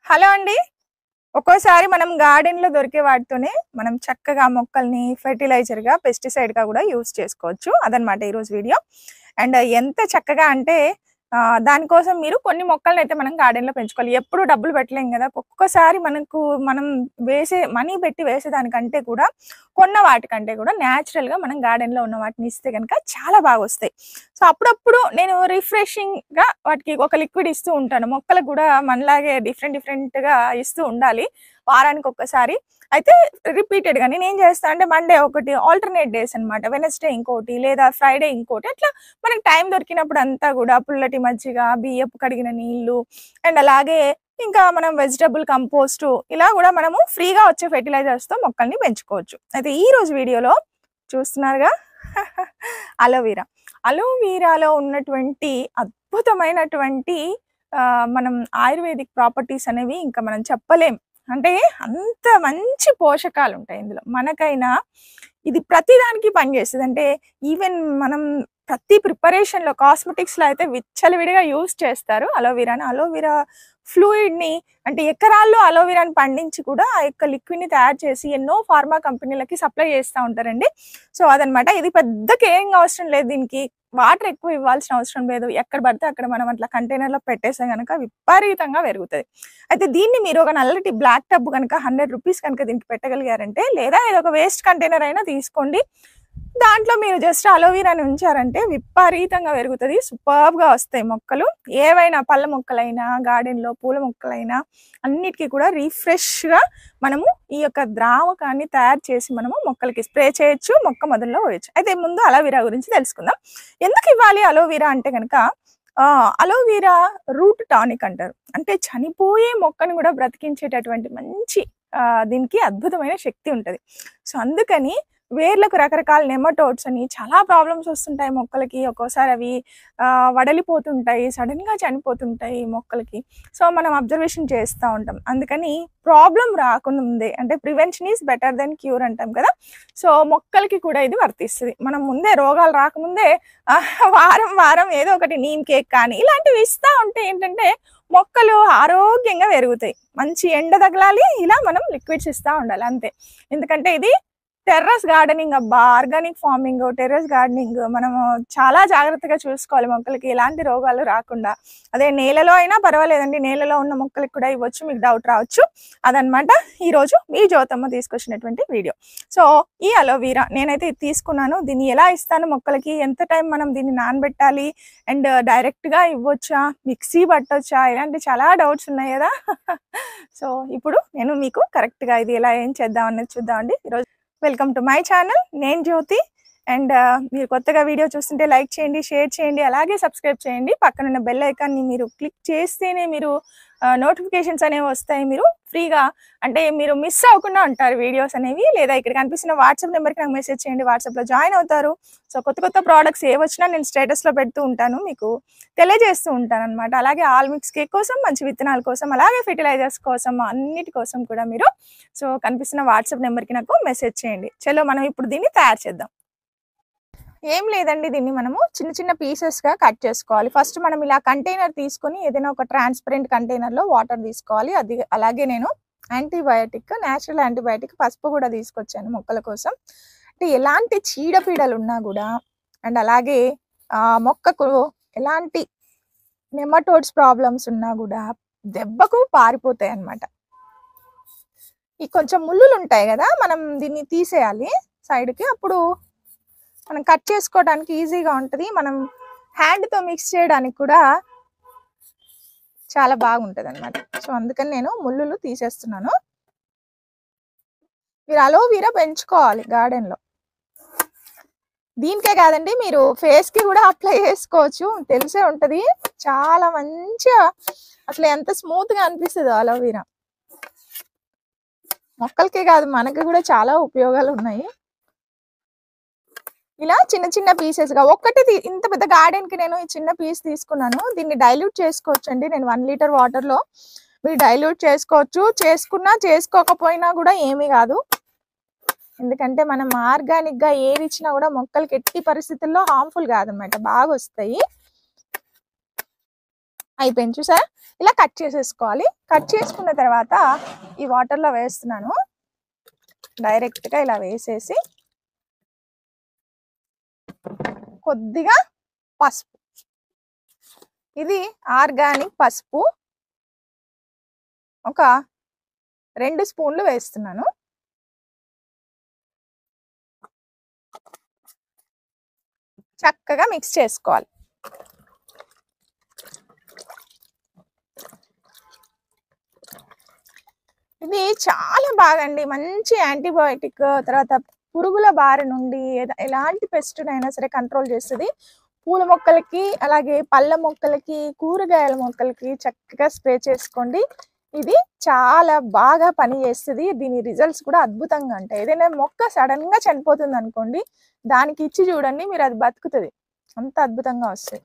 hello అండి ఒక్కోసారి మనం గార్డెన్ లో దొరికే వాటితోనే మనం చక్కగా మొక్కల్ని ఫెర్టిలైజర్ గా పెస్టిసైడ్ గా కూడా యూస్ చేసుకోవచ్చు అదనమాట ఈరోజు వీడియో అండ్ ఎంత చక్కగా అంటే ఆ, దానికోసం మీరు కొన్ని మొక్కల్ని అయితే మనం గార్డెన్ లో పెంచుకోవాలి ఎప్పుడు డబ్బులు పెట్టలేం కదా ఒక్కొక్కసారి మనకు మనం వేసే మనీ పెట్టి వేసేదానికంటే కూడా కొన్న వాటికంటే కూడా న్యాచురల్ గా మనం గార్డెన్ లో ఉన్న వాటిని ఇస్తే కనుక చాలా బాగా వస్తాయి సో అప్పుడప్పుడు నేను రిఫ్రెషింగ్ గా వాటికి ఒక లిక్విడ్ ఇస్తూ ఉంటాను మొక్కలకు కూడా మనలాగే డిఫరెంట్ డిఫరెంట్ గా ఇస్తూ ఉండాలి వారానికి ఒక్కసారి అయితే రిపీటెడ్ గా నేను ఏం చేస్తాను అంటే మండే ఒకటి ఆల్టర్నేట్ డేస్ అన్నమాట వెనస్డే ఇంకోటి లేదా ఫ్రైడే ఇంకోటి అట్లా మనకి టైం దొరికినప్పుడు అంతా కూడా పుల్లటి మజ్జిగ బియ్యపు కడిగిన నీళ్లు అండ్ అలాగే ఇంకా మనం వెజిటబుల్ కంపోస్ట్ ఇలా కూడా మనము ఫ్రీగా వచ్చే ఫెర్టిలైజర్స్ తో మొక్కల్ని పెంచుకోవచ్చు అయితే ఈ రోజు వీడియోలో చూస్తున్నారుగా అలోవీరా అలోవీరాలో ఉన్నటువంటి అద్భుతమైనటువంటి ఆ, మనం ఆయుర్వేదిక్ ప్రాపర్టీస్ అనేవి ఇంకా మనం చెప్పలేం అంటే అంత మంచి పోషకాలు ఉంటాయి ఇందులో మనకైనా ఇది ప్రతిదానికి పనిచేస్తుంది అంటే ఈవెన్ మనం ప్రతి ప్రిపరేషన్ లో కాస్మెటిక్స్ లో అయితే విచ్చలవిడిగా యూస్ చేస్తారు అలోవీరాని అలోవీరా ఫ్లూయిడ్ ని అంటే ఎకరాల్లో అలోవీరాని పండించి కూడా ఆ యొక్క లిక్విడ్ ని తయారు చేసి ఎన్నో ఫార్మా కంపెనీలకి సప్లై చేస్తూ ఉంటారండి సో అదనమాట ఇది పెద్ద కేరింగ్ అవసరం లేదు దీనికి వాటర్ ఎక్కువ ఇవ్వాల్సిన అవసరం లేదు ఎక్కడ పడితే అక్కడ మనం అట్లా కంటైనర్ లో పెట్టేస్తే కనుక విపరీతంగా పెరుగుతుంది అయితే దీన్ని మీరు ఒక నల్లటి బ్లాక్ టబ్ కనుక హండ్రెడ్ రూపీస్ కనుక దీనికి పెట్టగలిగారంటే లేదా ఏదో ఒక వేస్ట్ కంటైనర్ అయినా తీసుకోండి దాంట్లో మీరు జస్ట్ అలోవీరాని ఉంచారంటే విపరీతంగా పెరుగుతుంది సూపర్బ్ గా వస్తాయి మొక్కలు ఏవైనా పళ్ళ మొక్కలైనా గార్డెన్ లో పూల మొక్కలైనా అన్నిటికీ కూడా రిఫ్రెష్ గా మనము ఈ యొక్క ద్రావకాన్ని తయారు చేసి మనము మొక్కలకి స్ప్రే చేయొచ్చు మొక్క మొదల్లో వేయచ్చు అయితే ముందు అలోవీరా గురించి తెలుసుకుందాం ఎందుకు ఇవ్వాలి అలోవీరా అంటే కనుక అలోవీరా రూట్ టానిక్ అంటారు అంటే చనిపోయే మొక్కను కూడా బ్రతికించేటటువంటి మంచి ఆ, దీనికి అద్భుతమైన శక్తి ఉంటది సో అందుకని వేర్లకు రకరకాల నెమటోడ్స్ అని చాలా ప్రాబ్లమ్స్ వస్తుంటాయి మొక్కలకి ఒక్కోసారి అవి ఆ, వడలిపోతుంటాయి సడన్ గా చనిపోతుంటాయి మొక్కలకి సో మనం అబ్జర్వేషన్ చేస్తూ ఉంటాం అందుకని ప్రాబ్లం రాకుండా ముందే అంటే prevention is better then cure అంటాం కదా సో మొక్కలకి కూడా ఇది వర్తిస్తుంది మనం ముందే రోగాలు రాకముందే ఆ, వారం వారం ఏదో ఒకటి నీమ్ కేక్ కానీ ఇలాంటివి ఇస్తా ఉంటే ఏంటంటే మొక్కలు ఆరోగ్యంగా పెరుగుతాయి మంచి ఎండ తగలాలి ఇలా మనం లిక్విడ్స్ ఇస్తా ఉండాలి అంతే ఎందుకంటే ఇది టెర్రస్ గార్డెనింగ్ అబ్బా ఆర్గానిక్ ఫార్మింగ్ టెర్రస్ గార్డెనింగ్ మనము చాలా జాగ్రత్తగా చూసుకోవాలి మొక్కలకి ఎలాంటి రోగాలు రాకుండా అదే నేలలో అయినా పర్వాలేదండి నేలలో ఉన్న మొక్కలకి కూడా ఇవ్వచ్చు మీకు డౌట్ రావచ్చు అదనమాట ఈ రోజు మీ జ్యోతమ్మ తీసుకొచ్చినటువంటి వీడియో సో ఈ అలోవీరా నేనైతే ఇది తీసుకున్నాను దీన్ని ఎలా ఇస్తాను మొక్కలకి ఎంత టైం మనం దీన్ని నానబెట్టాలి అండ్ డైరెక్ట్ గా ఇవ్వచ్చా మిక్సీ పట్టొచ్చా ఇలాంటి చాలా డౌట్స్ ఉన్నాయి కదా సో ఇప్పుడు నేను మీకు కరెక్ట్ గా ఇది ఎలా ఏం చేద్దాం అనేది చూద్దామండి ఈరోజు వెల్కమ్ టు మై ఛానల్ నేను జ్యోతి అండ్ మీరు కొత్తగా వీడియో చూస్తుంటే లైక్ చేయండి షేర్ చేయండి అలాగే సబ్స్క్రైబ్ చేయండి పక్కనున్న బెల్ ఐకాన్ని మీరు క్లిక్ చేస్తేనే మీరు నోటిఫికేషన్స్ అనేవి వస్తాయి మీరు ఫ్రీగా అంటే మీరు మిస్ అవ్వకుండా ఉంటారు వీడియోస్ అనేవి లేదా ఇక్కడ కనిపిస్తున్న వాట్సాప్ నెంబర్కి నాకు మెసేజ్ చేయండి వాట్సాప్లో జాయిన్ అవుతారు సో కొత్త కొత్త ప్రోడక్ట్స్ ఏ వచ్చినా నేను స్టేటస్లో పెడుతూ ఉంటాను మీకు తెలియజేస్తూ ఉంటాను అనమాట అలాగే ఆల్ మిక్స్ కేక్ కోసం మంచి విత్తనాల కోసం అలాగే ఫెర్టిలైజర్స్ కోసం అన్నిటి కోసం కూడా మీరు సో కనిపిస్తున్న వాట్సాప్ నెంబర్కి నాకు మెసేజ్ చేయండి చలో మనం ఇప్పుడు దీన్ని తయారు చేద్దాం ఏం లేదండి దీన్ని మనము చిన్న చిన్న పీసెస్ గా కట్ చేసుకోవాలి ఫస్ట్ మనం ఇలా కంటైనర్ తీసుకొని ఏదైనా ఒక ట్రాన్స్పరెంట్ కంటైనర్ లో వాటర్ తీసుకోవాలి అది అలాగే నేను యాంటీబయాటిక్ నేచురల్ యాంటీబయాటిక్ పసుపు కూడా తీసుకొచ్చాను మొక్కల కోసం అంటే ఎలాంటి చీడపీడలు ఉన్నా కూడా అండ్ అలాగే ఆ మొక్కకు ఎలాంటి నెమటోడ్స్ ప్రాబ్లమ్స్ ఉన్నా కూడా దెబ్బకు పారిపోతాయి అన్నమాట ఈ కొంచెం ముళ్ళులు ఉంటాయి కదా మనం దీన్ని తీసేయాలి side కి అప్పుడు మనం కట్ చేసుకోవడానికి ఈజీగా ఉంటుంది మనం హ్యాండ్ తో మిక్స్ చేయడానికి కూడా చాలా బాగుంటది అనమాట సో అందుకని నేను ముళ్ళులు తీసేస్తున్నాను మీరు అలోవీరా పెంచుకోవాలి గార్డెన్ లో దీనికే కాదండి మీరు ఫేస్ కి కూడా అప్లై చేసుకోవచ్చు తెలిసే ఉంటది చాలా మంచిగా అసలు ఎంత స్మూత్ గా అనిపిస్తుంది అలోవీరా మొక్కలకే కాదు మనకి కూడా చాలా ఉపయోగాలు ఉన్నాయి ఇలా చిన్న చిన్న పీసెస్ గా ఒక్కటి తీ- ఇంత పెద్ద గార్డెన్ కి నేను ఈ చిన్న పీస్ తీసుకున్నాను దీన్ని డైల్యూట్ చేసుకోవచ్చు అండి నేను వన్ లీటర్ వాటర్ లో మీరు డైల్యూట్ చేసుకోవచ్చు చేసుకున్నా చేసుకోకపోయినా కూడా ఏమీ కాదు ఎందుకంటే మనం ఆర్గానిక్ గా ఏది ఇచ్చినా కూడా మొక్కలకి ఎట్టి పరిస్థితుల్లో హార్మ్ఫుల్ కాదనమాట బాగా వస్తాయి అయిపోయింది చూసారా ఇలా కట్ చేసేసుకోవాలి కట్ చేసుకున్న తర్వాత ఈ వాటర్లో వేస్తున్నాను డైరెక్ట్గా ఇలా వేసేసి కొద్దిగా పసుపు ఇది ఆర్గానిక్ పసుపు ఒక రెండు స్పూన్లు వేస్తున్నాను చక్కగా మిక్స్ చేసుకోవాలి ఇది చాలా బాగండి మంచి యాంటీబయోటిక్ తర్వాత పురుగుల బారి నుండి ఏద- ఎలాంటి పెస్ట్ అయినా సరే కంట్రోల్ చేస్తుంది పూల మొక్కలకి అలాగే పళ్ళ మొక్కలకి కూరగాయల మొక్కలకి చక్కగా స్ప్రే చేసుకోండి ఇది చాలా బాగా పని చేస్తుంది దీని రిజల్ట్స్ కూడా అద్భుతంగా ఉంటాయి ఏదైనా మొక్క సడన్ గా చనిపోతుంది అనుకోండి దానికి ఇచ్చి చూడండి మీరు అది బతుకుతుంది అంత అద్భుతంగా వస్తాయి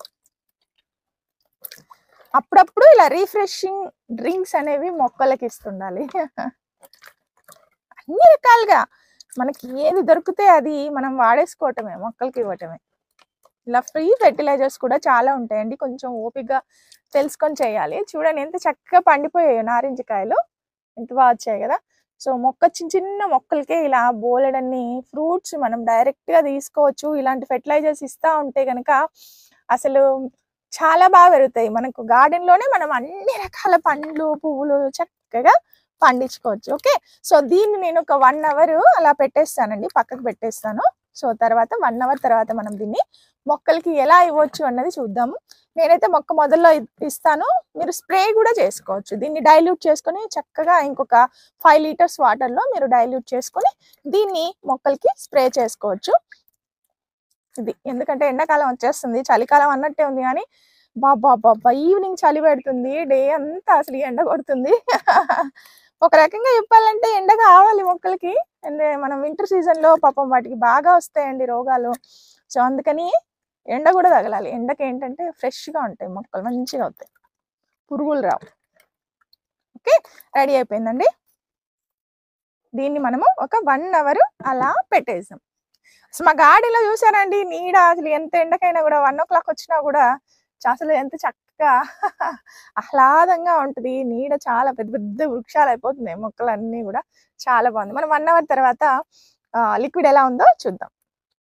అప్పుడప్పుడు ఇలా రీఫ్రెషింగ్ డ్రింక్స్ అనేవి మొక్కలకి ఇస్తుండాలి అన్ని రకాలుగా మనకి ఏది దొరికితే అది మనం వాడేసుకోవటమే మొక్కలకి ఇవ్వటమే ఇలా ఫ్రీ ఫెర్టిలైజర్స్ కూడా చాలా ఉంటాయండి కొంచెం ఓపికగా తెలుసుకొని చేయాలి చూడండి ఎంత చక్కగా పండిపోయాయో నారింజ కాయలు ఎంత బాగా వచ్చాయి కదా సో మొక్క చిన్న చిన్న మొక్కలకే ఇలా బోలెడన్ని ఫ్రూట్స్ మనం డైరెక్ట్ గా తీసుకోవచ్చు ఇలాంటి ఫెర్టిలైజర్స్ ఇస్తా ఉంటే గనక అసలు చాలా బాగా పెరుగుతాయి మనకు గార్డెన్ లోనే మనం అన్ని రకాల పండ్లు పువ్వులు చక్కగా పండించుకోవచ్చు ఓకే సో దీన్ని నేను ఒక వన్ అవర్ అలా పెట్టేస్తానండి పక్కకు పెట్టేస్తాను సో తర్వాత వన్ అవర్ తర్వాత మనం దీన్ని మొక్కలకి ఎలా ఇవ్వచ్చు అన్నది చూద్దాము నేనైతే మొక్క మొదల్లో ఇ- ఇస్తాను మీరు స్ప్రే కూడా చేసుకోవచ్చు దీన్ని డైల్యూట్ చేసుకొని చక్కగా ఇంకొక ఫైవ్ లీటర్స్ వాటర్లో మీరు డైల్యూట్ చేసుకొని దీన్ని మొక్కలకి స్ప్రే చేసుకోవచ్చు ఇది ఎందుకంటే ఎండాకాలం వచ్చేస్తుంది చలికాలం అన్నట్టే ఉంది కానీ బాబా బాబా ఈవినింగ్ చలి పెడుతుంది డే అంతా అసలు ఈ ఎండ కొడుతుంది ఒక రకంగా చెప్పాలంటే ఎండ కావాలి మొక్కలకి అంటే మనం వింటర్ సీజన్ లో పాపం వాటికి బాగా వస్తాయండి రోగాలు సో అందుకని ఎండ కూడా తగలాలి ఎండకి ఏంటంటే ఫ్రెష్ గా ఉంటాయి మొక్కలు మంచిగా అవుతాయి పురుగులు రావు ఓకే రెడీ అయిపోయిందండి దీన్ని మనము ఒక వన్ అవర్ అలా పెట్టేసాం అసలు మా గాడిలో చూసారండి నీడ అసలు ఎంత ఎండకైనా కూడా వన్ ఓ క్లాక్ వచ్చినా కూడా చ- అసలు ఎంత చక్కగా ఆహ్లాదంగా ఉంటుంది నీడ చాలా పెద్ద పెద్ద వృక్షాలు అయిపోతున్నాయి మొక్కలన్నీ కూడా చాలా బాగుంది మనం వన్ అవర్ తర్వాత లిక్విడ్ ఎలా ఉందో చూద్దాం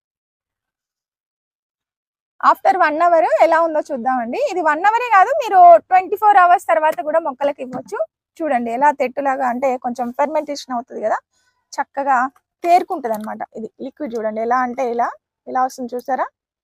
ఆఫ్టర్ వన్ అవర్ ఎలా ఉందో చూద్దామండి ఇది వన్ అవరే కాదు మీరు ట్వంటీ ఫోర్ అవర్స్ తర్వాత కూడా మొక్కలకి ఇవ్వచ్చు చూడండి ఎలా తెట్టులాగా అంటే కొంచెం ఫెర్మెంటేషన్ అవుతుంది కదా చక్కగా తేరుకుంటది అనమాట ఇది లిక్విడ్ చూడండి ఎలా అంటే ఇలా ఇలా వస్తుంది చూసారా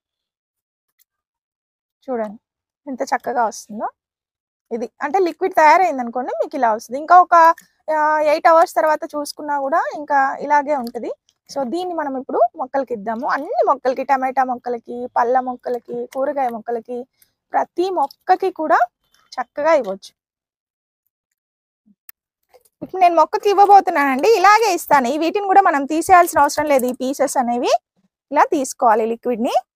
చూడండి ఎంత చక్కగా వస్తుందో ఇది అంటే లిక్విడ్ తయారైంది అనుకోండి మీకు ఇలా వస్తుంది ఇంకా ఒక ఎయిట్ అవర్స్ తర్వాత చూసుకున్నా కూడా ఇంకా ఇలాగే ఉంటుంది సో దీన్ని మనం ఇప్పుడు మొక్కలకి ఇద్దాము అన్ని మొక్కలకి టమాటా మొక్కలకి పళ్ళ మొక్కలకి కూరగాయ మొక్కలకి ప్రతి మొక్కకి కూడా చక్కగా ఇవ్వచ్చు ఇప్పుడు నేను మొక్కకి ఇవ్వబోతున్నానండి ఇలాగే ఇస్తాను ఈ వీటిని కూడా మనం తీసేయాల్సిన అవసరం లేదు ఈ పీసెస్ అనేవి ఇలా తీసుకోవాలి లిక్విడ్ ని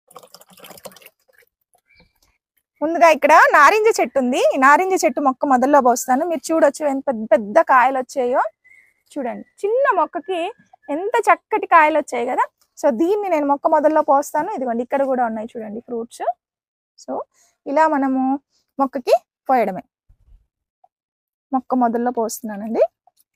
ముందుగా ఇక్కడ నారింజ చెట్టు ఉంది ఈ నారింజ చెట్టు మొక్క మొదల్లో పోస్తాను మీరు చూడొచ్చు ఎంత పెద్ద పెద్ద కాయలు వచ్చాయో చూడండి చిన్న మొక్కకి ఎంత చక్కటి కాయలు వచ్చాయి కదా సో దీన్ని నేను మొక్క మొదల్లో పోస్తాను ఇదిగోండి ఇక్కడ కూడా ఉన్నాయి చూడండి ఫ్రూట్స్ సో ఇలా మనము మొక్కకి పోయడమే మొక్క మొదల్లో పోస్తున్నానండి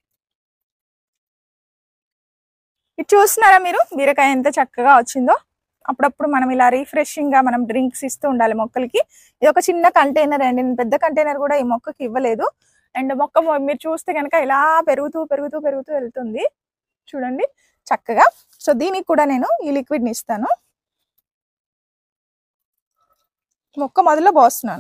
ఇది చూస్తున్నారా మీరు బీరకాయ ఎంత చక్కగా వచ్చిందో అప్పుడప్పుడు మనం ఇలా రిఫ్రెషింగ్ గా మనం డ్రింక్స్ ఇస్తూ ఉండాలి మొక్కలకి ఇది ఒక చిన్న కంటైనర్ అండి నేను పెద్ద కంటైనర్ కూడా ఈ మొక్కకి ఇవ్వలేదు అండ్ మొక్క మొ- మీరు చూస్తే కనుక ఇలా పెరుగుతూ పెరుగుతూ పెరుగుతూ వెళ్తుంది చూడండి చక్కగా సో దీనికి కూడా నేను ఈ లిక్విడ్ ని ఇస్తాను మొక్క మొదలో పోస్తున్నాను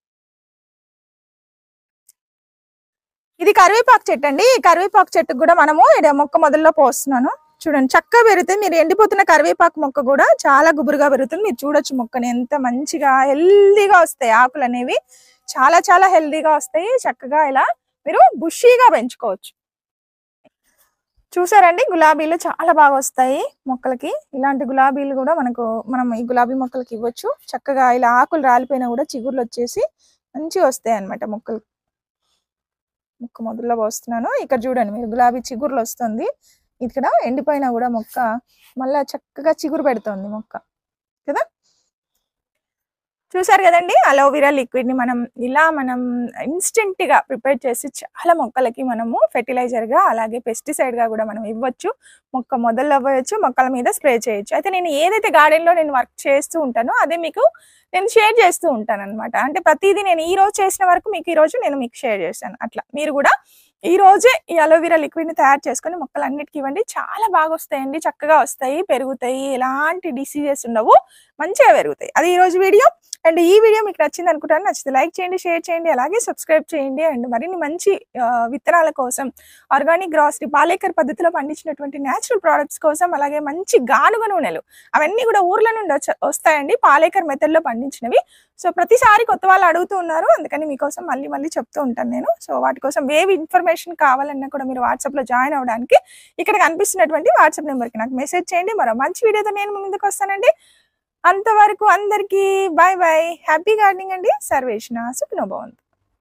ఇది కరివేపాకు చెట్టు అండి ఈ కరివేపాకు చెట్టుకు కూడా మనము ఈడ మొక్క మొదల్లో పోస్తున్నాను చూడండి చక్కగా పెరుగుతుంది మీరు ఎండిపోతున్న కరివేపాకు మొక్క కూడా చాలా గుబురుగా పెరుగుతుంది మీరు చూడొచ్చు మొక్కని ఎంత మంచిగా హెల్దీగా వస్తాయి ఆకులు అనేవి చాలా చాలా హెల్దీగా వస్తాయి చక్కగా ఇలా మీరు బుషీగా పెంచుకోవచ్చు చూసారండి గులాబీలు చాలా బాగా వస్తాయి మొక్కలకి ఇలాంటి గులాబీలు కూడా మనకు మనం ఈ గులాబీ మొక్కలకి ఇవ్వచ్చు చక్కగా ఇలా ఆకులు రాలిపోయినా కూడా చిగుర్లు వచ్చేసి మంచిగా వస్తాయి అన్నమాట మొక్కలు మొక్క మొదల్లో పోస్తున్నాను ఇక్కడ చూడండి మీరు గులాబీ చిగుర్లు వస్తుంది ఇక్కడ ఎండిపోయినా కూడా మొక్క మళ్ళా చక్కగా చిగురు పెడుతుంది మొక్క కదా చూసారు కదండి అలోవెరా లిక్విడ్ ని మనం ఇలా మనం ఇన్స్టెంట్ గా ప్రిపేర్ చేసి చాలా మొక్కలకి మనము ఫెర్టిలైజర్ గా అలాగే పెస్టిసైడ్ గా కూడా మనం ఇవ్వచ్చు మొక్క మొదలు అవ్వచ్చు మొక్కల మీద స్ప్రే చేయొచ్చు అయితే నేను ఏదైతే గార్డెన్ లో నేను వర్క్ చేస్తూ ఉంటానో అదే మీకు నేను షేర్ చేస్తూ ఉంటాను అనమాట అంటే ప్రతిదీ నేను ఈ రోజు చేసిన వరకు మీకు ఈ రోజు నేను మీకు షేర్ చేశాను అట్లా మీరు కూడా ఈ రోజే ఈ అలోవెరా లిక్విడ్ ని తయారు చేసుకొని మొక్కలన్నిటికీ ఇవ్వండి చాలా బాగా వస్తాయండి చక్కగా వస్తాయి పెరుగుతాయి ఎలాంటి డిసీజెస్ ఉండవు మంచిగా పెరుగుతాయి అది ఈ రోజు వీడియో అండ్ ఈ వీడియో మీకు నచ్చింది అనుకుంటాను నచ్చితే లైక్ చేయండి షేర్ చేయండి అలాగే సబ్స్క్రైబ్ చేయండి అండ్ మరిన్ని మంచి ఆ, విత్తనాల కోసం ఆర్గానిక్ గ్రాసరీ పాలేకర్ పద్ధతిలో పండించినటువంటి న్యాచురల్ ప్రోడక్ట్స్ కోసం అలాగే మంచి గానుగ నూనెలు అవన్నీ కూడా ఊర్ల నుండి వచ్చ- వస్తాయండి పాలేకర్ మెథడ్లో పండించినవి సో ప్రతిసారి కొత్త వాళ్ళు అడుగుతూ ఉన్నారు అందుకని మీకోసం మళ్ళీ మళ్ళీ చెప్తూ ఉంటాను నేను సో వాటి కోసం ఏవి ఇన్ఫర్మేషన్ కావాలన్నా కూడా మీరు వాట్సాప్లో జాయిన్ అవ్వడానికి ఇక్కడ కనిపిస్తున్నటువంటి వాట్సాప్ నెంబర్కి నాకు మెసేజ్ చేయండి మరో మంచి వీడియోతో నేను మీ ముందుకు వస్తానండి అంతవరకు అందరికీ బాయ్ బాయ్ హ్యాపీ గార్డెనింగ్ అండి సర్వేషణ సుఖినోభవంతు